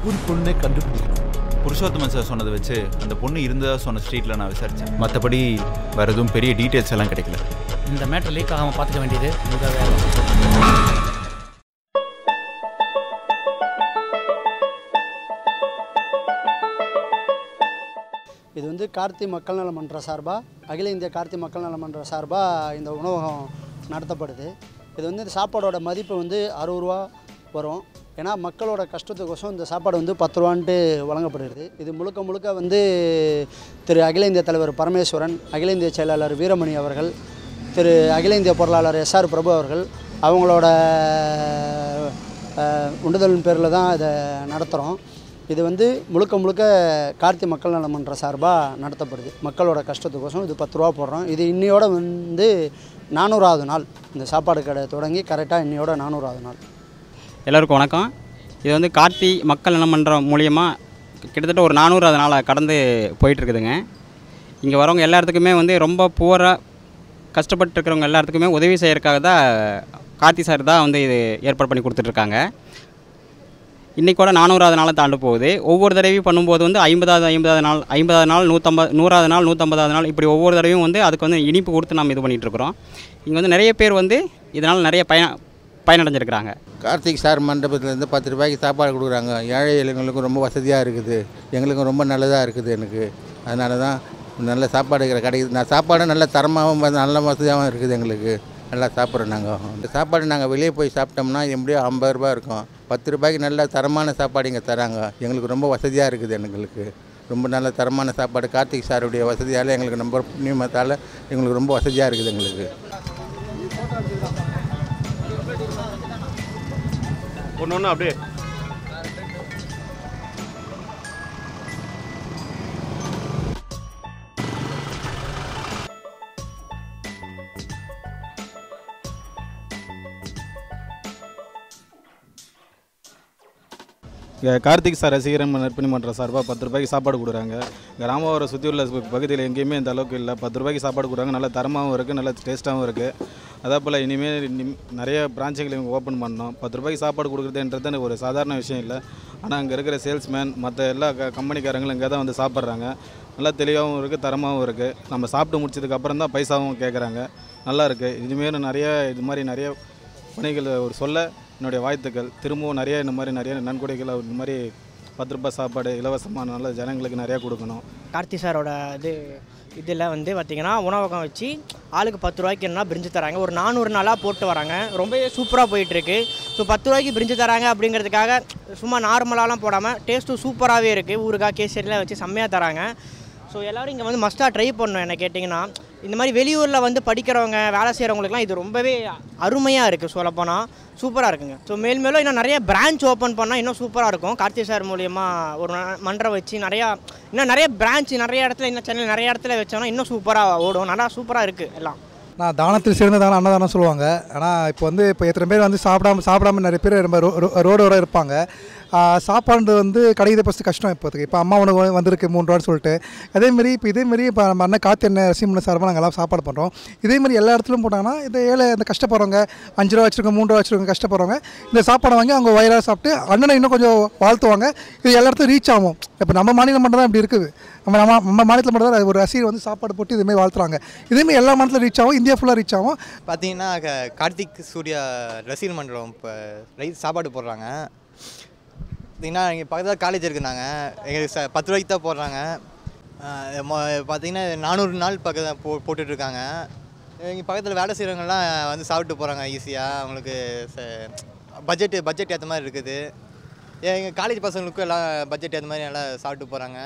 ஒரு பொண்ணை கண்டுபிடிக்கணும் புருஷோத்தமன் சார் சொன்னதை வச்சு அந்த பொண்ணு இருந்ததா சொன்ன ஸ்ட்ரீட்டில் நான் விசாரித்தேன் மற்றபடி வேறு எதுவும் பெரிய டீட்டெயில்ஸ் எல்லாம் கிடைக்கல இந்த மேட்டர் லீக் ஆகாமல் பார்த்துக்க வேண்டியது உங்கள் வேலை இது வந்து கார்த்தி மக்கள் நல மன்ற சார்பாக அகில இந்திய கார்த்தி மக்கள் நல மன்ற சார்பாக இந்த உணவகம் நடத்தப்படுது இது வந்து இந்த சாப்பாடோட மதிப்பு வந்து அறுபது ரூபா வரும் ஏன்னா மக்களோட கஷ்டத்துக்கோசம் இந்த சாப்பாடு வந்து பத்து ரூபான்ட்டு வழங்கப்படுகிறது இது முழுக்க முழுக்க வந்து திரு அகில இந்திய தலைவர் பரமேஸ்வரன் அகில இந்திய செயலாளர் வீரமணி அவர்கள் திரு அகில இந்திய பொருளாளர் எஸ்ஆர் பிரபு அவர்கள் அவங்களோட அஹ், உண்டுதலின் பேரில் தான் இதை நடத்துகிறோம் இது வந்து முழுக்க முழுக்க கார்த்தி மக்கள் நல மன்ற சார்பாக நடத்தப்படுது மக்களோட கஷ்டத்துக்கோசம் இது பத்து ரூபா போடுறோம் இது இன்னையோட வந்து நானூறாவது நாள் இந்த சாப்பாடு கடை தொடங்கி கரெக்டாக இன்னையோட நானூறாவது நாள் எல்லோருக்கும் வணக்கம் இது வந்து கார்த்தி மக்கள் நலமன்றம் மூலியமாக கிட்டத்தட்ட ஒரு நானூறாவது நாளை கடந்து போயிட்டுருக்குதுங்க இங்கே வரவங்க எல்லாத்துக்குமே வந்து ரொம்ப புவராக கஷ்டப்பட்டு இருக்கிறவங்க எல்லாத்துக்குமே உதவி செய்யறதுக்காக தான் கார்த்தி சார் தான் வந்து இது ஏற்பாடு பண்ணி கொடுத்துட்ருக்காங்க இன்றைக்கி கூட நானூறாவது நாளை தாண்டு போகுது ஒவ்வொரு தடவையும் பண்ணும்போது வந்து ஐம்பதாவது ஐம்பதாவது நாள் ஐம்பதாவது நாள் நூற்றம்பது நூறாவது நாள் நூற்றம்பதாவது நாள் இப்படி ஒவ்வொரு தடவையும் வந்து அதுக்கு வந்து இனிப்பு கொடுத்து நம்ம இது பண்ணிகிட்ருக்குறோம் இங்கே வந்து நிறைய பேர் வந்து இதனால் நிறைய பயன் பயனடைஞ்சிருக்கிறாங்க கார்த்திக் சார் மண்டபத்துலேருந்து பத்து ரூபாய்க்கு சாப்பாடு கொடுக்குறாங்க ஏழை எளிங்களுக்கும் ரொம்ப வசதியாக இருக்குது எங்களுக்கும் ரொம்ப நல்லதாக இருக்குது எனக்கு அதனால தான் நல்ல சாப்பாடு இருக்கிற கிடைக்குது நான் சாப்பாடும் நல்ல தரமாகவும் வ- நல்ல வசதியாகவும் இருக்குது எங்களுக்கு நல்லா சாப்பிட்றோம் நாங்கள் இந்த சாப்பாடு நாங்கள் வெளியே போய் சாப்பிட்டோம்னா எப்படியும் ஐம்பது ரூபாய் இருக்கும் பத்து ரூபாய்க்கு நல்ல தரமான சாப்பாடு இங்கே தராங்க எங்களுக்கு ரொம்ப வசதியாக இருக்குது எங்களுக்கு ரொம்ப நல்ல தரமான சாப்பாடு கார்த்திக் சாருடைய வசதியால் எங்களுக்கு ரொம்ப புண்ணியமத்தால் எங்களுக்கு ரொம்ப வசதியாக இருக்குது எங்களுக்கு ஒன்று ஒன்று அப்படியே இங்கே கார்த்திக் சார் ரசிகரம் நற்பணி மன்ற சார்பாக பத்து ரூபாய்க்கு சாப்பாடு கொடுக்குறாங்க கிராமவரை சுற்றி உள்ள ப- பகுதியில் எங்கேயுமே இந்த அளவுக்கு இல்லை பத்து ரூபாய்க்கு சாப்பாடு கொடுக்குறாங்க நல்ல தரமாகவும் இருக்குது நல்ல டேஸ்ட்டாகவும் இருக்குது அதே போல் இனிமேல் இனி- நிறைய பிரான்ச்சுகளை இவங்க ஓப்பன் பண்ணோம் பத்து ரூபாய்க்கு சாப்பாடு கொடுக்குறதுன்றது ஒரு சாதாரண விஷயம் இல்லை ஆனால் அங்கே இருக்கிற சேல்ஸ்மேன் மற்ற எல்லா க கம்பெனிக்காரங்களும் இங்கே தான் வந்து சாப்பிட்றாங்க நல்லா தெளிவாகவும் இருக்குது தரமாகவும் இருக்குது நம்ம சாப்பிட்டு முடிச்சதுக்கு அப்புறம் தான் பைசாவும் கேட்குறாங்க நல்லா இருக்குது இனிமேலும் நிறைய இது மாதிரி நிறைய பணிகள் ஒரு சொல்ல என்னுடைய வாழ்த்துக்கள் திரும்பவும் நிறைய இந்த மாதிரி நிறைய நன்கொடைகள் இந்த மாதிரி பத்து ரூபாய் சாப்பாடு இலவசமாக நல்ல ஜனங்களுக்கு நிறையா கொடுக்கணும் கார்த்தி சாரோட இது இதில் வந்து பார்த்திங்கன்னா உணவகம் வச்சு ஆளுக்கு பத்து ரூபாய்க்கு என்ன பிரிஞ்சு தராங்க ஒரு நானூறு நாளாக போட்டு வராங்க ரொம்பவே சூப்பராக போயிட்டுருக்கு ஸோ பத்து ரூபாய்க்கு பிரிஞ்சு தராங்க அப்படிங்கிறதுக்காக சும்மா நார்மலாலாம் போடாமல் டேஸ்ட்டும் சூப்பராகவே இருக்குது ஊறுகாய் கேசரிலாம் வச்சு செம்மையாக தராங்க ஸோ எல்லோரும் இங்கே வந்து மஸ்ட்டாக ட்ரை பண்ணணும் என்ன கேட்டிங்கன்னா இந்த மாதிரி வெளியூரில் வந்து படிக்கிறவங்க வேலை செய்கிறவங்களுக்குலாம் இது ரொம்பவே அருமையாக இருக்குது சொல்லப்போனால் சூப்பராக இருக்குங்க ஸோ மேல் மேலும் இன்னும் நிறைய பிரான்ச் ஓப்பன் பண்ணால் இன்னும் சூப்பராக இருக்கும் கார்த்தி சார் மூலியமாக ஒரு ந- மன்றம் வச்சு நிறையா இன்னும் நிறைய பிரான்ச் நிறைய இடத்துல இன்னும் சென்னையில் நிறைய இடத்துல வச்சோன்னா இன்னும் சூப்பராக ஓடும் நல்லா சூப்பராக இருக்குது எல்லாம் நான் தானத்தில் சிறந்ததான அன்னதானம் சொல்லுவாங்க ஆனால் இப்போ வந்து இப்போ எத்தனை பேர் வந்து சாப்பிடாம சாப்பிடாம நிறைய பேர் ரொம்ப ரோ- ரோ- ரோடோர இருப்பாங்க ஆ, சாப்பாடு வந்து கிடைக்கிறது ஃபஸ்ட்டு கஷ்டம் இப்போதைக்கு இப்போ அம்மா உணவு வந்திருக்கு மூணு ரூபான்னு சொல்லிட்டு அதேமாரி இப்போ இதேமாரி இப்போ நம்ம அண்ணன் காத்து என்ன ரசிமண்ண சார்பாக நாங்கள் எல்லாம் சாப்பாடு பண்ணுறோம் இதேமாரி எல்லா இடத்துலையும் போட்டாங்கன்னா இந்த ஏழை இந்த கஷ்டப்படுறவங்க அஞ்சு ரூபா வச்சுருக்கோங்க மூணு ரூபா வச்சுருக்கோங்க கஷ்டப்படுறவங்க இந்த சாப்பாடை வாங்கி அவங்க வயிறாக சாப்பிட்டு அண்ணனை இன்னும் கொஞ்சம் வாழ்த்துவாங்க இது எல்லா இடத்துலையும் ரீச் ஆகும் இப்போ நம்ம மாநிலம் மட்டும் தான் இப்படி இருக்குது நம்ம நம்ம நம்ம மாநிலத்தில் மட்டும் தான் ஒரு ரசிகர் வந்து சாப்பாடு போட்டு இதுமாரி வாழ்த்துறாங்க இதேமாரி எல்லா மாநிலத்திலும் ரீச் ஆகும் இந்தியா ஃபுல்லாக ரீச் ஆகும் பார்த்தீங்கன்னா க- கார்த்திக் சூர்யா ரசிகர் மன்றம் இப்போ ரைஸ் சாப்பாடு போடுறாங்க பார்த்தீங்கன்னா இங்கே பக்கத்தில் காலேஜ் இருக்குனாங்க எங்களுக்கு ச பத்து ரூபாய்க்கு தான் போடுறாங்க ஆஹ் மொ- பார்த்தீங்கன்னா நானூறு நாள் பக்கத்தில் போ போட்டுட்ருக்காங்க இங்கே பக்கத்தில் வேலை செய்கிறவங்கலாம் வந்து சாப்பிட்டு போகிறாங்க ஈஸியாக அவங்களுக்கு பட்ஜெட்டு பட்ஜெட் ஏற்ற மாதிரி இருக்குது எங்கள் காலேஜ் பசங்களுக்கும் எல்லாம் பட்ஜெட் ஏற்ற மாதிரி நல்லா சாப்பிட்டு போகிறாங்க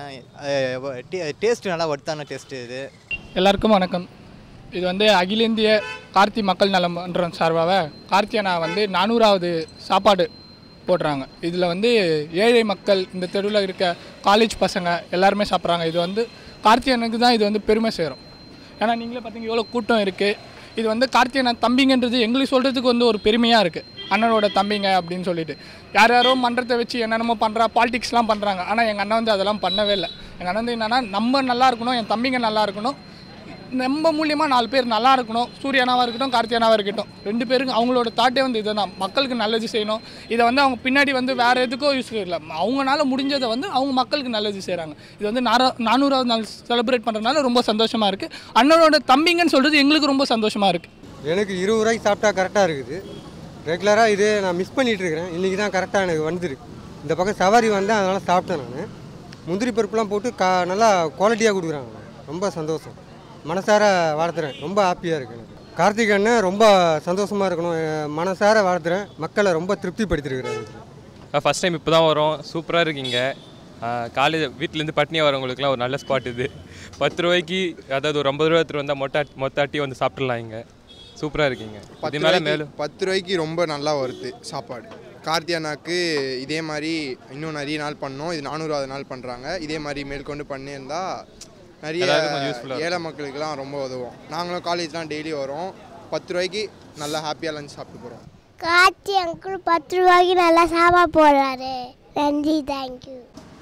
டேஸ்ட்டு நல்லா ஒர்த்தான டேஸ்ட்டு இது எல்லாருக்கும் வணக்கம் இது வந்து அகில இந்திய கார்த்தி மக்கள் நலம் மன்றம் சார்பாக கார்த்தி அண்ணா வந்து நானூறாவது சாப்பாடு போடுறாங்க இதில் வந்து ஏழை மக்கள் இந்த தெருவில் இருக்க காலேஜ் பசங்க எல்லாருமே சாப்பிட்றாங்க இது வந்து கார்த்தி அண்ணனுக்கு தான் இது வந்து பெருமை சேரும் ஏன்னா நீங்களே பார்த்தீங்க எவ்வளோ கூட்டம் இருக்குது இது வந்து கார்த்தி அண்ணன் தம்பிங்கன்றது எங்களுக்கு சொல்கிறதுக்கு வந்து ஒரு பெருமையாக இருக்குது அண்ணனோட தம்பிங்க அப்படின்னு சொல்லிட்டு யார் யாரோ மன்றத்தை வச்சு என்னென்னமோ பண்ணுறா பாலிடிக்ஸ்லாம் பண்ணுறாங்க ஆனால் எங்கள் அண்ணன் வந்து அதெல்லாம் பண்ணவே இல்லை எங்கள் அண்ணன் வந்து என்னென்னா நம்ம நல்லா இருக்கணும் என் தம்பிங்க நல்லா இருக்கணும் நம்ம மூலியமாக நாலு பேர் நல்லா இருக்கணும் சூர்யானாவாக இருக்கட்டும் கார்த்தியானாவாக இருக்கட்டும் ரெண்டு பேருக்கு அவங்களோட தாட்டே வந்து இதுதான் மக்களுக்கு நல்லது செய்யணும் இதை வந்து அவங்க பின்னாடி வந்து வேறு எதுக்கோ யூஸ் இல்லை அவங்களால முடிஞ்சதை வந்து அவங்க மக்களுக்கு நல்லது செய்கிறாங்க இது வந்து நாரா நானூறாவது நாள் செலிப்ரேட் பண்ணுறதுனால ரொம்ப சந்தோஷமாக இருக்குது அண்ணனோட தம்பிங்கன்னு சொல்கிறது எங்களுக்கு ரொம்ப சந்தோஷமாக இருக்குது எனக்கு இருபது ரூபாய்க்கு சாப்பிட்டா கரெக்டாக இருக்குது ரெகுலராக இது நான் மிஸ் பண்ணிகிட்டு இருக்கிறேன் இன்றைக்கி தான் கரெக்டாக எனக்கு வந்துருக்கு இந்த பக்கம் சவாரி வந்தேன் அதனால் சாப்பிட்டேன் நான் முந்திரி பருப்புலாம் போட்டு கா நல்லா குவாலிட்டியாக கொடுக்குறாங்க ரொம்ப சந்தோஷம் மனசார வாழ்த்துறேன் ரொம்ப ஹாப்பியாக இருக்கு எனக்கு கார்த்திக் அண்ணன் ரொம்ப சந்தோஷமாக இருக்கணும் என் மனசார வாழ்த்துறேன் மக்களை ரொம்ப திருப்திப்படுத்திருக்கிறாரு ஃபஸ்ட் டைம் இப்போ தான் வரோம் சூப்பராக இருக்கீங்க காலேஜ் வீட்டிலேருந்து பட்னியாக வரவங்களுக்குலாம் ஒரு நல்ல ஸ்பாட் இது பத்து ரூபாய்க்கு அதாவது ஒரு ஐம்பது ரூபா எடுத்துகிட்டு வந்தால் மொட்டை மொத்த அட்டி வந்து சாப்பிட்றலாம் இங்கே சூப்பராக இருக்கீங்க பத்து இது மேலே ரூபாய்க்கு மேலும் பத்து ரூபாய்க்கு ரொம்ப நல்லா வருது சாப்பாடு கார்த்தியானாக்கு இதே மாதிரி இன்னும் நிறைய நாள் பண்ணோம் இது நானூறாவது நாள் பண்ணுறாங்க இதே மாதிரி மேற்கொண்டு பண்ணியிருந்தா நிறைய எல்லாருக்கும் கொஞ்சம் useful-ஆ இருக்கும். ஏழை மக்களுக்கெல்லாம் ரொம்ப உதவும் நாங்களும் காலேஜ்லாம் டெய்லி வரோம் பத்து ரூபாய்க்கு நல்லா ஹாப்பியாக லஞ்ச் சாப்பிட்டு போகிறோம் கார்த்தி அங்கிள் பத்து ரூபாய்க்கு நல்லா சாப்பாடு போடுறாரு நன்றி தேங்க்யூ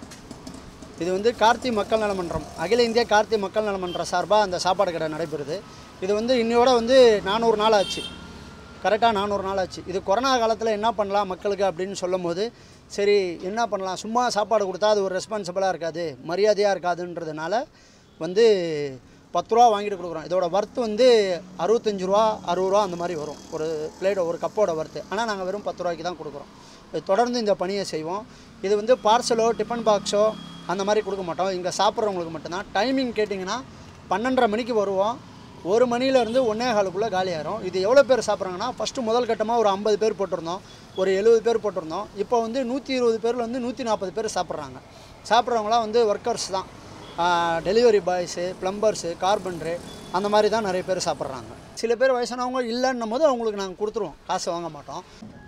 இது வந்து கார்த்தி மக்கள் நலமன்றம் அகில இந்திய கார்த்தி மக்கள் நலமன்றம் சார்பாக அந்த சாப்பாடு கடை நடைபெறுது இது வந்து இன்னையோட வந்து நானூறு நாள் ஆச்சு கரெக்டாக நானூறு நாள் ஆச்சு இது கொரோனா காலத்தில் என்ன பண்ணலாம் மக்களுக்கு அப்படின்னு சொல்லும் போது சரி என்ன பண்ணலாம் சும்மா சாப்பாடு கொடுத்தா அது ஒரு ரெஸ்பான்சிபிளாக இருக்காது மரியாதையாக இருக்காதுன்றதுனால வந்து பத்து ரூபா வாங்கிட்டு கொடுக்குறோம் இதோட ஒர்த் வந்து அறுபத்தஞ்சு ரூபா அறுபது ரூபா அந்த மாதிரி வரும் ஒரு பிளேட் ஒரு கப்போட ஒர்த்து ஆனால் நாங்கள் வெறும் பத்து ரூபாய்க்கு தான் கொடுக்குறோம் இது தொடர்ந்து இந்த பணியை செய்வோம் இது வந்து பார்சலோ டிஃபன் பாக்ஸோ அந்த மாதிரி கொடுக்க மாட்டோம் இங்கே சாப்பிட்றவங்களுக்கு மட்டும்தான் டைமிங் கேட்டிங்கன்னா பன்னெண்டரை மணிக்கு வருவோம் ஒரு மணிலேருந்து ஒன்றே காலுக்குள்ளே காலியாயிரும் இது எவ்வளோ பேர் சாப்பிட்றாங்கன்னா ஃபஸ்ட்டு முதல் கட்டமாக ஒரு ஐம்பது பேர் போட்டிருந்தோம் ஒரு எழுபது பேர் போட்டிருந்தோம் இப்போ வந்து நூற்றி இருபது பேரில் வந்து நூற்றி நாற்பது பேர் சாப்பிட்றாங்க சாப்பிட்றவங்களாம் வந்து ஒர்க்கர்ஸ் தான் டெலிவரி பாய்ஸு ப்ளம்பர்ஸு கார்பெண்டரு அந்த மாதிரி தான் நிறைய பேர் சாப்பிட்றாங்க சில பேர் வயசானவங்க இல்லைன்னும் போது அவங்களுக்கு நாங்கள் கொடுத்துருவோம் காசு வாங்க மாட்டோம்